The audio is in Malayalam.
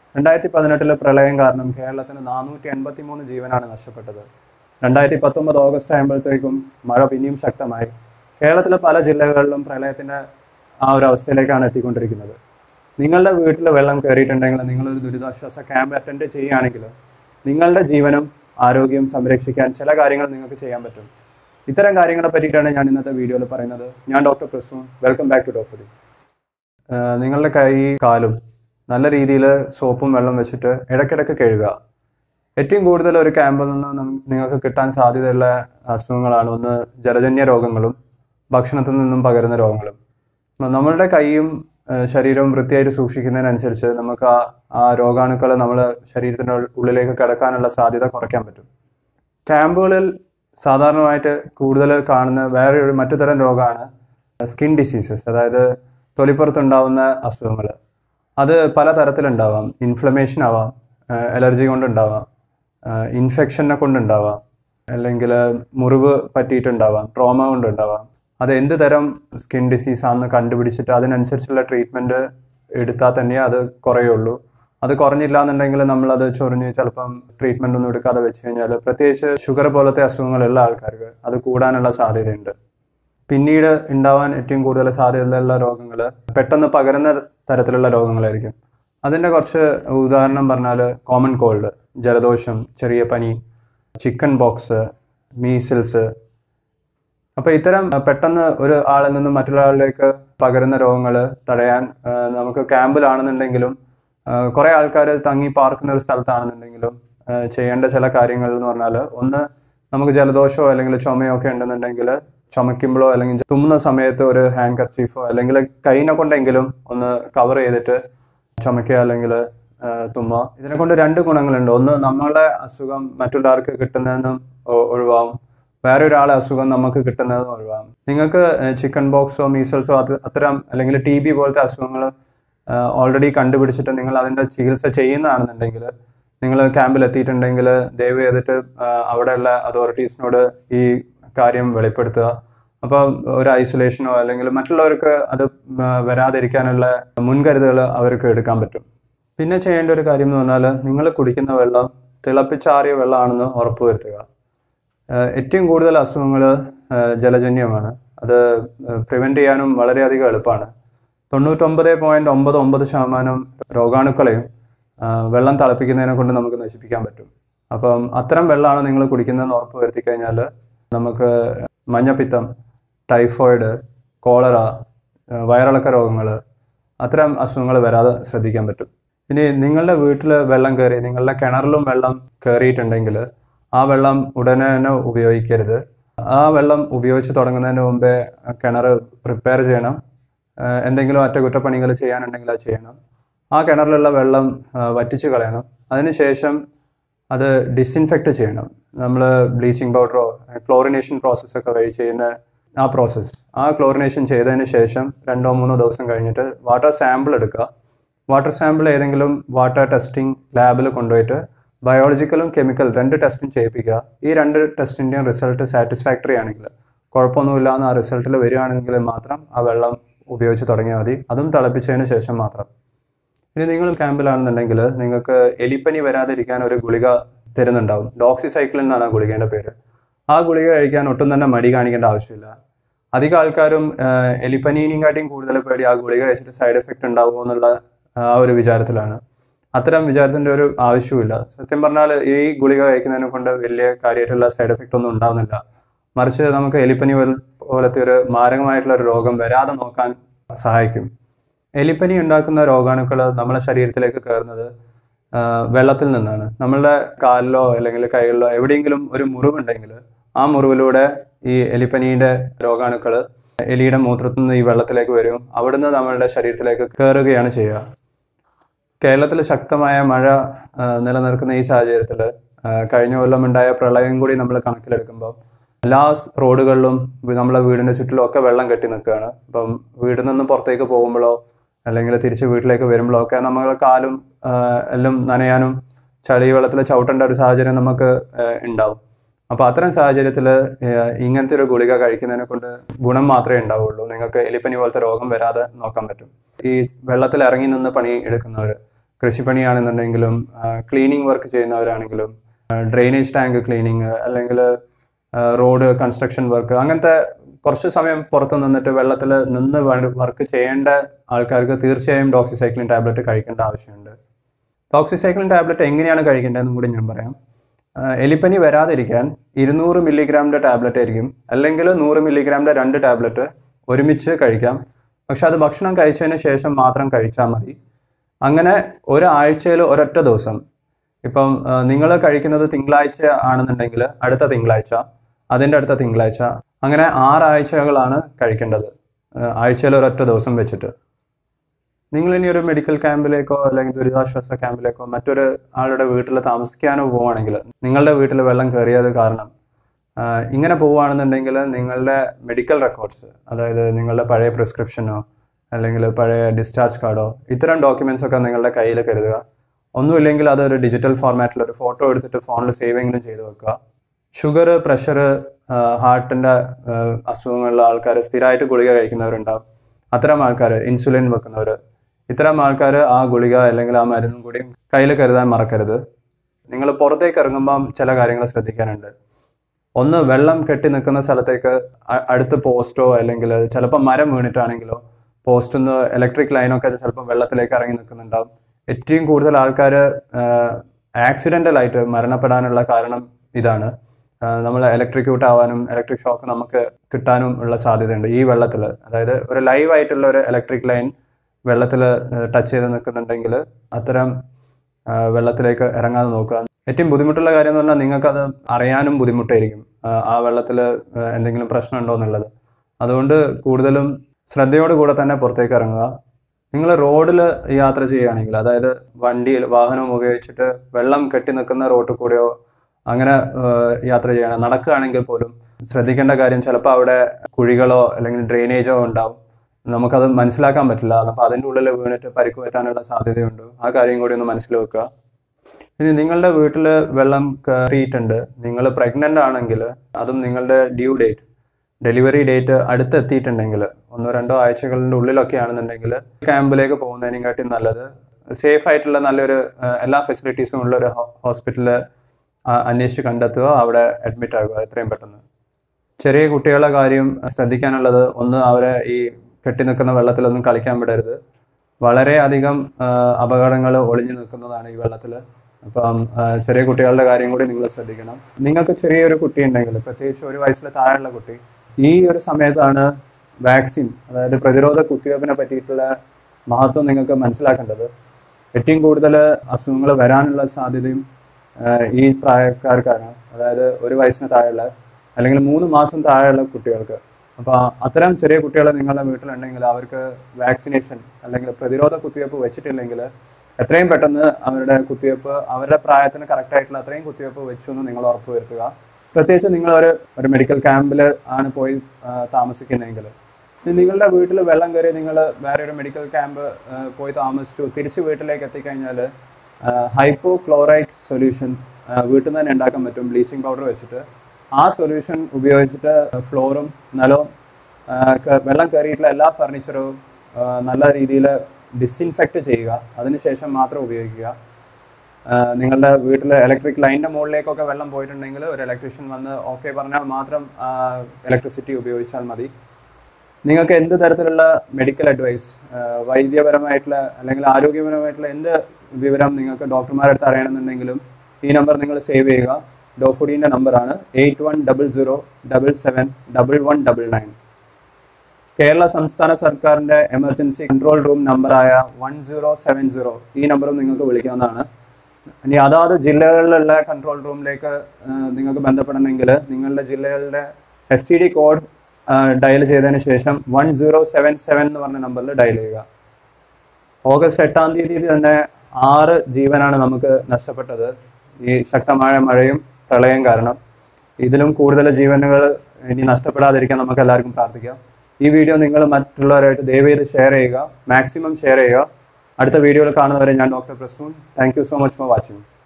രണ്ടായിരത്തി പതിനെട്ടിലെ പ്രളയം കാരണം കേരളത്തിന് നാനൂറ്റി എൺപത്തി മൂന്ന് ജീവനാണ് നഷ്ടപ്പെട്ടത് രണ്ടായിരത്തി പത്തൊമ്പത് ഓഗസ്റ്റ് ആകുമ്പോഴത്തേക്കും മഴ പിന്നെയും ശക്തമായി കേരളത്തിലെ പല ജില്ലകളിലും പ്രളയത്തിന്റെ ആ ഒരു അവസ്ഥയിലേക്കാണ് എത്തിക്കൊണ്ടിരിക്കുന്നത് നിങ്ങളുടെ വീട്ടിൽ വെള്ളം കയറിയിട്ടുണ്ടെങ്കിൽ നിങ്ങളൊരു ദുരിതാശ്വാസ ക്യാമ്പ് അറ്റൻഡ് ചെയ്യുകയാണെങ്കിൽ നിങ്ങളുടെ ജീവനും ആരോഗ്യവും സംരക്ഷിക്കാൻ ചില കാര്യങ്ങൾ നിങ്ങൾക്ക് ചെയ്യാൻ പറ്റും ഇത്തരം കാര്യങ്ങളെ പറ്റിയിട്ടാണ് ഞാൻ ഇന്നത്തെ വീഡിയോയിൽ പറയുന്നത് ഞാൻ doctor Prasoon welcome back to doctor നിങ്ങളുടെ കൈ കാലും നല്ല രീതിയിൽ സോപ്പും വെള്ളം വെച്ചിട്ട് ഇടയ്ക്കിടയ്ക്ക് കഴുകുക ഏറ്റവും കൂടുതൽ ഒരു ക്യാമ്പിൽ നിന്ന് നം- നിങ്ങൾക്ക് കിട്ടാൻ സാധ്യതയുള്ള അസുഖങ്ങളാണ് ഒന്ന് ജലജന്യ രോഗങ്ങളും ഭക്ഷണത്തിൽ നിന്നും പകരുന്ന രോഗങ്ങളും മ- നമ്മളുടെ കൈയും ഏഹ്, ശരീരവും വൃത്തിയായിട്ട് സൂക്ഷിക്കുന്നതിനനുസരിച്ച് നമുക്ക് ആ ആ രോഗാണുക്കൾ നമ്മുടെ ശരീരത്തിൻ്റെ ഉള്ളിലേക്ക് കിടക്കാനുള്ള സാധ്യത കുറയ്ക്കാൻ പറ്റും ക്യാമ്പുകളിൽ സാധാരണമായിട്ട് കൂടുതൽ കാണുന്ന വേറെ ഒരു മറ്റു തരം രോഗമാണ് സ്കിൻ ഡിസീസസ് അതായത് തൊലിപ്പുറത്തുണ്ടാവുന്ന അസുഖങ്ങൾ അത് പല തരത്തിലുണ്ടാവാം ഇൻഫ്ലമേഷൻ ആവാം അലർജി കൊണ്ടുണ്ടാവാം ഇൻഫെക്ഷനെ കൊണ്ടുണ്ടാവാം അല്ലെങ്കിൽ മുറിവ് പറ്റിയിട്ടുണ്ടാവാം ട്രോമ കൊണ്ടുണ്ടാവാം അത് എന്ത് തരം സ്കിൻ ഡിസീസ് ആണെന്ന് കണ്ടുപിടിച്ചിട്ട് അതിനനുസരിച്ചുള്ള ട്രീറ്റ്മെൻറ്റ് എടുത്താൽ തന്നെ അത് കുറയുള്ളൂ അത് കുറഞ്ഞില്ല എന്നുണ്ടെങ്കിൽ നമ്മളത് ചൊറിഞ്ഞ് ചിലപ്പം ട്രീറ്റ്മെൻ്റ് ഒന്നും എടുക്കാതെ വെച്ച് കഴിഞ്ഞാൽ പ്രത്യേകിച്ച് ഷുഗർ പോലത്തെ അസുഖങ്ങളുള്ള ആൾക്കാർക്ക് അത് കൂടാനുള്ള സാധ്യതയുണ്ട് പിന്നീട് ഉണ്ടാവാൻ ഏറ്റവും കൂടുതൽ സാധ്യതയുള്ള രോഗങ്ങൾ പെട്ടെന്ന് പകരുന്ന തരത്തിലുള്ള രോഗങ്ങളായിരിക്കും അതിൻ്റെ കുറച്ച് ഉദാഹരണം പറഞ്ഞാൽ കോമൺ കോൾഡ് ജലദോഷം ചെറിയ പനി ചിക്കൻ ബോക്സ് മീസിൽസ് അപ്പോൾ ഇത്തരം അഹ്, പെട്ടെന്ന് ഒരു ആളിൽ നിന്നും മറ്റൊരാളിലേക്ക് പകരുന്ന രോഗങ്ങൾ തടയാൻ ആഹ്, നമുക്ക് ക്യാമ്പിലാണെന്നുണ്ടെങ്കിലും കുറേ ആൾക്കാർ തങ്ങി പാർക്കുന്ന ഒരു സ്ഥലത്താണെന്നുണ്ടെങ്കിലും ആഹ്, ചെയ്യേണ്ട ചില കാര്യങ്ങൾ എന്ന് പറഞ്ഞാൽ ഒന്ന് നമുക്ക് ജലദോഷമോ അല്ലെങ്കിൽ ചുമയോ ഒക്കെ ഉണ്ടെന്നുണ്ടെങ്കിൽ ചുമയ്ക്കുമ്പോഴോ അല്ലെങ്കിൽ തുമ്മുന്ന സമയത്ത് ഒരു ഹാൻഡ് കർച്ചീഫോ അല്ലെങ്കിൽ കൈനെ കൊണ്ടെങ്കിലും ഒന്ന് കവർ ചെയ്തിട്ട് ചുമയ്ക്കുക അല്ലെങ്കിൽ തുമ്മുക ഇതിനെ കൊണ്ട് രണ്ട് ഗുണങ്ങളുണ്ട് ഒന്ന് നമ്മളെ അസുഖം മറ്റുള്ളവർക്ക് കിട്ടുന്നതെന്നും ഒ- ഒഴിവാകും വേറെ ഒരാളെ അസുഖം നമുക്ക് കിട്ടുന്നതും ഒഴിവാകും നിങ്ങൾക്ക് ചിക്കൻ ബോക്സോ മീസൽസോ അത് അത്തരം അല്ലെങ്കിൽ ടി ബി പോലത്തെ അസുഖങ്ങൾ ഓൾറെഡി കണ്ടുപിടിച്ചിട്ട് നിങ്ങൾ അതിൻ്റെ ചികിത്സ ചെയ്യുന്നതാണെന്നുണ്ടെങ്കിൽ നിങ്ങൾ ക്യാമ്പിൽ എത്തിയിട്ടുണ്ടെങ്കിൽ ദയവ് ചെയ്തിട്ട് ആ, അവിടെയുള്ള അതോറിറ്റീസിനോട് ഈ കാര്യം വെളിപ്പെടുത്തുക അപ്പോൾ ഒരു ഐസൊലേഷനോ അല്ലെങ്കിൽ മറ്റുള്ളവർക്ക് അത് ഉം, വരാതിരിക്കാനുള്ള മുൻകരുതലുകൾ അവർക്ക് എടുക്കാൻ പറ്റും പിന്നെ ചെയ്യേണ്ട ഒരു കാര്യം എന്ന് പറഞ്ഞാൽ നിങ്ങൾ കുടിക്കുന്ന വെള്ളം തിളപ്പിച്ചാറിയ വെള്ളമാണെന്ന് ഉറപ്പുവരുത്തുക ഏഹ് ഏറ്റവും കൂടുതൽ അസുഖങ്ങൾ ജലജന്യമാണ് അത് പ്രിവെൻറ്റ് ചെയ്യാനും വളരെയധികം എളുപ്പമാണ് തൊണ്ണൂറ്റൊമ്പത് പോയിൻറ്റ് ഒമ്പത് ഒമ്പത് ശതമാനം രോഗാണുക്കളെയും ആഹ് വെള്ളം തിളപ്പിക്കുന്നതിനെ കൊണ്ട് നമുക്ക് നശിപ്പിക്കാൻ പറ്റും അപ്പം അത്തരം വെള്ളമാണ് നിങ്ങൾ കുടിക്കുന്നതെന്ന് ഉറപ്പ് വരുത്തി കഴിഞ്ഞാൽ നമുക്ക് മഞ്ഞപ്പിത്തം ടൈഫോയിഡ് കോളറ ആഹ് വയറിളക്ക രോഗങ്ങൾ അത്തരം അസുഖങ്ങൾ വരാതെ ശ്രദ്ധിക്കാൻ പറ്റും ഇനി നിങ്ങളുടെ വീട്ടിൽ വെള്ളം കയറി നിങ്ങളുടെ കിണറിലും വെള്ളം കയറിയിട്ടുണ്ടെങ്കിൽ ആ വെള്ളം ഉടനെ തന്നെ ഉപയോഗിക്കരുത് ആ വെള്ളം ഉപയോഗിച്ച് തുടങ്ങുന്നതിന് മുമ്പേ കിണർ പ്രിപ്പയർ ചെയ്യണം ആഹ് എന്തെങ്കിലും അറ്റകുറ്റപ്പണികൾ ചെയ്യാനുണ്ടെങ്കിൽ അത് ചെയ്യണം ആ കിണറിലുള്ള വെള്ളം ആഹ് വറ്റിച്ച് കളയണം അതിനുശേഷം അത് ഡിസിൻഫെക്റ്റ് ചെയ്യണം നമ്മൾ ബ്ലീച്ചിങ് പൗഡറോ ക്ലോറിനേഷൻ പ്രോസസ്സൊക്കെ വഴി ചെയ്യുന്ന ആ പ്രോസസ്സ് ആ ക്ലോറിനേഷൻ ചെയ്തതിന് ശേഷം രണ്ടോ മൂന്നോ ദിവസം കഴിഞ്ഞിട്ട് വാട്ടർ സാമ്പിൾ എടുക്കുക വാട്ടർ സാമ്പിൾ ഏതെങ്കിലും വാട്ടർ ടെസ്റ്റിംഗ് ലാബിൽ കൊണ്ടുപോയിട്ട് ബയോളജിക്കലും കെമിക്കൽ രണ്ട് ടെസ്റ്റും ചെയ്യിപ്പിക്കുക ഈ രണ്ട് ടെസ്റ്റിൻ്റെയും റിസൾട്ട് സാറ്റിസ്ഫാക്ടറി ആണെങ്കിൽ കുഴപ്പമൊന്നുമില്ല എന്ന് ആ റിസൾട്ടിൽ വരികയാണെങ്കിൽ മാത്രം ആ വെള്ളം ഉപയോഗിച്ച് തുടങ്ങിയാൽ മതി അതും തിളപ്പിച്ചതിന് ശേഷം മാത്രം ഇനി നിങ്ങൾ ക്യാമ്പിലാണെന്നുണ്ടെങ്കിൽ നിങ്ങൾക്ക് എലിപ്പനി വരാതിരിക്കാൻ ഒരു ഗുളിക തരുന്നുണ്ടാവും ഡോക്സി സൈക്കിൾ എന്നാണ് ആ ഗുളികേൻ്റെ പേര് ആ ഗുളിക കഴിക്കാൻ ഒട്ടും തന്നെ മടി കാണിക്കേണ്ട ആവശ്യമില്ല അധികം ആൾക്കാരും ആഹ്, എലിപ്പനീനെയും കാട്ടിയും കൂടുതൽ പേടി ആ ഗുളിക കഴിച്ചിട്ട് സൈഡ് എഫക്റ്റ് ഉണ്ടാവുമോ എന്നുള്ള ആ ഒരു വിചാരത്തിലാണ് അത്തരം വിചാരത്തിൻ്റെ ഒരു ആവശ്യമില്ല സത്യം പറഞ്ഞാൽ ഈ ഗുളിക കഴിക്കുന്നതിനെ കൊണ്ട് വലിയ കാര്യമായിട്ടുള്ള സൈഡ് എഫക്റ്റ് ഒന്നും ഉണ്ടാവുന്നില്ല മറിച്ച് നമുക്ക് എലിപ്പനി പോൽ- പോലത്തെ ഒരു മാരകമായിട്ടുള്ള ഒരു രോഗം വരാതെ നോക്കാൻ സഹായിക്കും എലിപ്പനി ഉണ്ടാക്കുന്ന രോഗാണുക്കൾ നമ്മുടെ ശരീരത്തിലേക്ക് കയറുന്നത് ആ, വെള്ളത്തിൽ നിന്നാണ് നമ്മളുടെ കാലിലോ അല്ലെങ്കിൽ കൈകളിലോ എവിടെയെങ്കിലും ഒരു മുറിവുണ്ടെങ്കിൽ ആ മുറിവിലൂടെ ഈ എലിപ്പനീൻ്റെ രോഗാണുക്കൾ എലിയുടെ മൂത്രത്തിൽ നിന്ന് ഈ വെള്ളത്തിലേക്ക് വരും അവിടുന്ന് നമ്മളുടെ ശരീരത്തിലേക്ക് കയറുകയാണ് ചെയ്യുക കേരളത്തിൽ ശക്തമായ മഴ ആ, നിലനിൽക്കുന്ന ഈ സാഹചര്യത്തിൽ കഴിഞ്ഞ കൊല്ലം ഉണ്ടായ പ്രളയം കൂടി നമ്മൾ കണക്കിലെടുക്കുമ്പോൾ എല്ലാ സ് റോഡുകളിലും വി- നമ്മളെ വീടിൻ്റെ ചുറ്റിലും ഒക്കെ വെള്ളം കെട്ടി നിൽക്കുകയാണ് അപ്പം വീട്ടിൽ നിന്ന് പുറത്തേക്ക് പോകുമ്പോഴോ അല്ലെങ്കിൽ തിരിച്ച് വീട്ടിലേക്ക് വരുമ്പോഴോ ഒക്കെ നമ്മൾ കാലും ആ, എല്ലാം നനയാനും ചളി വെള്ളത്തിൽ ചവിട്ടേണ്ട ഒരു സാഹചര്യം നമുക്ക് ആ, ഉണ്ടാവും അപ്പോൾ അത്തരം സാഹചര്യത്തിൽ ഇങ്ങനത്തെ ഒരു ഗുളിക കഴിക്കുന്നതിനെ കൊണ്ട് ഗുണം മാത്രമേ ഉണ്ടാവുള്ളൂ നിങ്ങൾക്ക് എലിപ്പനി പോലത്തെ രോഗം വരാതെ നോക്കാൻ പറ്റും ഈ വെള്ളത്തിൽ ഇറങ്ങി നിന്ന് പണി എടുക്കുന്നവർ കൃഷിപ്പണിയാണെന്നുണ്ടെങ്കിലും ക്ലീനിങ് വർക്ക് ചെയ്യുന്നവരാണെങ്കിലും ഡ്രെയിനേജ് ടാങ്ക് ക്ലീനിങ് അല്ലെങ്കിൽ റോഡ് കൺസ്ട്രക്ഷൻ വർക്ക് അങ്ങനത്തെ കുറച്ച് സമയം പുറത്ത് നിന്നിട്ട് വെള്ളത്തിൽ നിന്ന് വർക്ക് ചെയ്യേണ്ട ആൾക്കാർക്ക് തീർച്ചയായും ഡോക്സിസൈക്ലിൻ ടാബ്ലറ്റ് കഴിക്കേണ്ട ആവശ്യമുണ്ട് ഡോക്സിസൈക്ലിൻ ടാബ്ലറ്റ് എങ്ങനെയാണ് കഴിക്കേണ്ടതെന്നും കൂടി ഞാൻ പറയാം ആ, എലിപ്പനി വരാതിരിക്കാൻ ഇരുന്നൂറ് മില്ലിഗ്രാമിൻ്റെ ടാബ്ലറ്റ് ആയിരിക്കും അല്ലെങ്കിൽ നൂറ് മില്ലിഗ്രാമിൻ്റെ രണ്ട് ടാബ്ലറ്റ് ഒരുമിച്ച് കഴിക്കാം പക്ഷെ അത് ഭക്ഷണം കഴിച്ചതിന് ശേഷം മാത്രം കഴിച്ചാൽ മതി അങ്ങനെ ഒരാഴ്ചയിൽ ഒരൊറ്റ ദിവസം ഇപ്പം നിങ്ങൾ കഴിക്കുന്നത് തിങ്കളാഴ്ച ആണെന്നുണ്ടെങ്കിൽ അടുത്ത തിങ്കളാഴ്ച അതിൻ്റെ അടുത്ത തിങ്കളാഴ്ച അങ്ങനെ ആറാഴ്ചകളാണ് കഴിക്കേണ്ടത് ആഴ്ചയിൽ ഒരൊറ്റ ദിവസം വെച്ചിട്ട് നിങ്ങൾ ഇനി ഒരു മെഡിക്കൽ ക്യാമ്പിലേക്കോ അല്ലെങ്കിൽ ദുരിതാശ്വാസ ക്യാമ്പിലേക്കോ മറ്റൊരു ആളുടെ വീട്ടിൽ താമസിക്കാനോ പോവുകയാണെങ്കിൽ നിങ്ങളുടെ വീട്ടിൽ വെള്ളം കയറിയത് കാരണം ആ, ഇങ്ങനെ പോവുകയാണെന്നുണ്ടെങ്കിൽ നിങ്ങളുടെ മെഡിക്കൽ റെക്കോർഡ്സ് അതായത് നിങ്ങളുടെ പഴയ പ്രിസ്ക്രിപ്ഷനോ അല്ലെങ്കിൽ പഴയ ഡിസ്ചാർജ് കാർഡോ ഇത്തരം ഡോക്യുമെന്റ്സ് ഒക്കെ നിങ്ങളുടെ കയ്യിൽ കരുതുക ഒന്നുമില്ലെങ്കിൽ അതൊരു ഡിജിറ്റൽ ഫോർമാറ്റിൽ ഒരു ഫോട്ടോ എടുത്തിട്ട് ഫോണിൽ സേവ് എങ്കിലും ചെയ്ത് വെക്കുക ഷുഗർ പ്രഷർ ഹാർട്ടിൻ്റെ അസുഖങ്ങളുള്ള ആൾക്കാർ സ്ഥിരമായിട്ട് ഗുളിക കഴിക്കുന്നവരുണ്ടാവും അത്തരം ആൾക്കാർ ഇൻസുലിൻ വെക്കുന്നവർ ഇത്തരം ആൾക്കാർ ആ ഗുളിക അല്ലെങ്കിൽ ആ മരുന്നും കൂടി കയ്യിൽ കരുതാൻ മറക്കരുത് നിങ്ങൾ പുറത്തേക്ക് ഇറങ്ങുമ്പം ചില കാര്യങ്ങൾ ശ്രദ്ധിക്കാനുണ്ട് ഒന്ന് വെള്ളം കെട്ടി നിൽക്കുന്ന സ്ഥലത്തേക്ക് അ- അടുത്ത് പോസ്റ്റോ അല്ലെങ്കിൽ ചിലപ്പോൾ മരം വീണിട്ടാണെങ്കിലോ പോസ്റ്റിൽ നിന്ന് ഇലക്ട്രിക് ലൈനൊക്കെ ചിലപ്പോൾ വെള്ളത്തിലേക്ക് ഇറങ്ങി നിൽക്കുന്നുണ്ടാവും ഏറ്റവും കൂടുതൽ ആൾക്കാർ ആക്സിഡൻ്റലായിട്ട് മരണപ്പെടാനുള്ള കാരണം ഇതാണ് നമ്മൾ ഇലക്ട്രിക്യൂട്ട് ആവാനും ഇലക്ട്രിക് ഷോക്ക് നമുക്ക് കിട്ടാനും ഉള്ള സാധ്യതയുണ്ട് ഈ വെള്ളത്തിൽ അതായത് ഒരു ലൈവ് ആയിട്ടുള്ള ഒരു ഇലക്ട്രിക് ലൈൻ വെള്ളത്തിൽ ടച്ച് ചെയ്ത് നിൽക്കുന്നുണ്ടെങ്കിൽ അത്തരം ആ, വെള്ളത്തിലേക്ക് ഇറങ്ങാതെ നോക്കുക ഏറ്റവും ബുദ്ധിമുട്ടുള്ള കാര്യം എന്ന് പറഞ്ഞാൽ നിങ്ങൾക്കത് അറിയാനും ബുദ്ധിമുട്ടായിരിക്കും ആ, ആ വെള്ളത്തിൽ എന്തെങ്കിലും പ്രശ്നമുണ്ടോ എന്നുള്ളത് അതുകൊണ്ട് കൂടുതലും ശ്രദ്ധയോടുകൂടെ തന്നെ പുറത്തേക്ക് ഇറങ്ങുക നിങ്ങൾ റോഡിൽ യാത്ര ചെയ്യുകയാണെങ്കിൽ അതായത് വണ്ടിയിൽ വാഹനം ഉപയോഗിച്ചിട്ട് വെള്ളം കെട്ടി നിൽക്കുന്ന റോട്ടിൽ കൂടെയോ അങ്ങനെ ആ, യാത്ര ചെയ്യണം നടക്കുകയാണെങ്കിൽ പോലും ശ്രദ്ധിക്കേണ്ട കാര്യം ചിലപ്പോൾ അവിടെ കുഴികളോ അല്ലെങ്കിൽ ഡ്രെയിനേജോ ഉണ്ടാവും നമുക്കത് മനസ്സിലാക്കാൻ പറ്റില്ല അപ്പോൾ അതിൻ്റെ ഉള്ളിൽ വീണിട്ട് പരിക്ക് പറ്റാനുള്ള സാധ്യതയുണ്ട് ആ കാര്യം കൂടി ഒന്ന് മനസ്സിൽ വെക്കുക ഇനി നിങ്ങളുടെ വീട്ടിൽ വെള്ളം കയറിയിട്ടുണ്ട് നിങ്ങൾ പ്രഗ്നൻ്റ് ആണെങ്കിൽ അതും നിങ്ങളുടെ ഡ്യൂ ഡേറ്റ് ഡെലിവറി ഡേറ്റ് അടുത്തെത്തിയിട്ടുണ്ടെങ്കിൽ ഒന്നോ രണ്ടോ ആഴ്ചകളുടെ ഉള്ളിലൊക്കെ ആണെന്നുണ്ടെങ്കിൽ ക്യാമ്പിലേക്ക് പോകുന്നതിനെക്കാട്ടി നല്ലത് സേഫ് ആയിട്ടുള്ള നല്ലൊരു ആ, എല്ലാ ഫെസിലിറ്റീസും ഉള്ള ഒരു ഹോസ്പിറ്റലിൽ അന്വേഷിച്ച് കണ്ടെത്തുക അവിടെ അഡ്മിറ്റ് ആകുക എത്രയും പെട്ടെന്ന് ചെറിയ കുട്ടികളുടെ കാര്യം ശ്രദ്ധിക്കാനുള്ളത് ഒന്ന് അവരെ ഈ കെട്ടി നിൽക്കുന്ന വെള്ളത്തിലൊന്നും കളിക്കാൻ വിടരുത് വളരെയധികം അപകടങ്ങൾ ഒളിഞ്ഞു നിൽക്കുന്നതാണ് ഈ വെള്ളത്തിൽ അപ്പം ആ, ചെറിയ കുട്ടികളുടെ കാര്യം കൂടി നിങ്ങൾ ശ്രദ്ധിക്കണം നിങ്ങൾക്ക് ചെറിയൊരു കുട്ടി ഉണ്ടെങ്കിൽ പ്രത്യേകിച്ച് ഒരു വയസ്സിൽ താഴെയുള്ള കുട്ടി ഈ ഒരു സമയത്താണ് വാക്സിൻ അതായത് പ്രതിരോധ കുത്തിവയ്പ്പിനെ പറ്റിയിട്ടുള്ള മഹത്വം നിങ്ങൾക്ക് മനസ്സിലാക്കേണ്ടത് ഏറ്റവും കൂടുതൽ അസുഖങ്ങൾ വരാനുള്ള സാധ്യതയും ആ, ഈ പ്രായക്കാർക്കാണ് അതായത് ഒരു വയസ്സിന് താഴെയുള്ള അല്ലെങ്കിൽ മൂന്ന് മാസം താഴെയുള്ള കുട്ടികൾക്ക് അപ്പോൾ അത്തരം ചെറിയ കുട്ടികൾ നിങ്ങളുടെ വീട്ടിലുണ്ടെങ്കിൽ അവർക്ക് വാക്സിനേഷൻ അല്ലെങ്കിൽ പ്രതിരോധ കുത്തിവയ്പ്പ് വെച്ചിട്ടില്ലെങ്കിൽ എത്രയും പെട്ടെന്ന് അവരുടെ കുത്തിവയ്പ്പ് അവരുടെ പ്രായത്തിന് കറക്റ്റ് ആയിട്ടുള്ള അത്രയും കുത്തിവയ്പ്പ് വെച്ചു എന്ന് നിങ്ങൾ ഉറപ്പ് വരുത്തുക പ്രത്യേകിച്ച് നിങ്ങൾ ഒരു ഒരു മെഡിക്കൽ ക്യാമ്പിൽ ആണ് പോയി ആ, താമസിക്കുന്നതെങ്കിൽ ഇനി നിങ്ങളുടെ വീട്ടിൽ വെള്ളം കയറി നിങ്ങൾ വേറെ ഒരു മെഡിക്കൽ ക്യാമ്പ് ആ, പോയി താമസിച്ചു തിരിച്ച് വീട്ടിലേക്ക് എത്തിക്കഴിഞ്ഞാൽ ഹൈപ്പോ ക്ലോറൈഡ് സൊല്യൂഷൻ വീട്ടിൽ നിന്ന് തന്നെ ഉണ്ടാക്കാൻ പറ്റും ബ്ലീച്ചിങ് പൗഡർ വെച്ചിട്ട് ആ സൊല്യൂഷൻ ഉപയോഗിച്ചിട്ട് ഫ്ലോറും നിലവും ആ, ക- വെള്ളം കയറിയിട്ടുള്ള എല്ലാ ഫർണിച്ചറും ആ, നല്ല രീതിയിൽ ഡിസിൻഫെക്റ്റ് ചെയ്യുക അതിനുശേഷം മാത്രം ഉപയോഗിക്കുക ആ, നിങ്ങളുടെ വീട്ടിൽ ഇലക്ട്രിക് ലൈനിൻ്റെ മുകളിലേക്കൊക്കെ വെള്ളം പോയിട്ടുണ്ടെങ്കിൽ ഒരു ഇലക്ട്രീഷ്യൻ വന്ന് ഓക്കെ പറഞ്ഞാൽ മാത്രം ഇലക്ട്രിസിറ്റി ഉപയോഗിച്ചാൽ മതി നിങ്ങൾക്ക് എന്ത് തരത്തിലുള്ള മെഡിക്കൽ അഡ്വൈസ് വൈദ്യപരമായിട്ടുള്ള അല്ലെങ്കിൽ ആരോഗ്യപരമായിട്ടുള്ള എന്ത് വിവരം നിങ്ങൾക്ക് ഡോക്ടർമാരുടെ അടുത്ത് അറിയണമെന്നുണ്ടെങ്കിലും ഈ നമ്പർ നിങ്ങൾ സേവ് ചെയ്യുക ഡോഫുഡീൻ്റെ നമ്പറാണ് eight one double zero double seven double one double nine Kerala സംസ്ഥാന സർക്കാരിന്റെ എമർജൻസി കൺട്രോൾ റൂം നമ്പറായ വൺ സീറോ സെവൻ സീറോ ഈ നമ്പറും നിങ്ങൾക്ക് വിളിക്കാവുന്നതാണ് ഇനി അതാത് ജില്ലകളിലുള്ള കൺട്രോൾ റൂമിലേക്ക് ആ, നിങ്ങൾക്ക് ബന്ധപ്പെടണമെങ്കിൽ നിങ്ങളുടെ ജില്ലകളുടെ S T D code dial ചെയ്തതിന് ശേഷം വൺ സീറോ സെവൻ സെവൻ എന്ന് പറഞ്ഞ നമ്പറിൽ ഡയൽ ചെയ്യുക ഓഗസ്റ്റ് എട്ടാം തീയതി തന്നെ ആറ് ജീവനാണ് നമുക്ക് നഷ്ടപ്പെട്ടത് ഈ ശക്തമായ മഴയും പ്രളയം കാരണം ഇതിലും കൂടുതൽ ജീവനുകൾ ഇനി നഷ്ടപ്പെടാതിരിക്കാൻ നമുക്ക് എല്ലാവർക്കും പ്രാർത്ഥിക്കാം ഈ വീഡിയോ നിങ്ങൾ മറ്റുള്ളവരായിട്ട് ദയവേത് ഷെയർ ചെയ്യുക മാക്സിമം ഷെയർ ചെയ്യുക അടുത്ത വീഡിയോയിൽ കാണുന്നവരെ ഞാൻ doctor Prasoon thank you so much for watching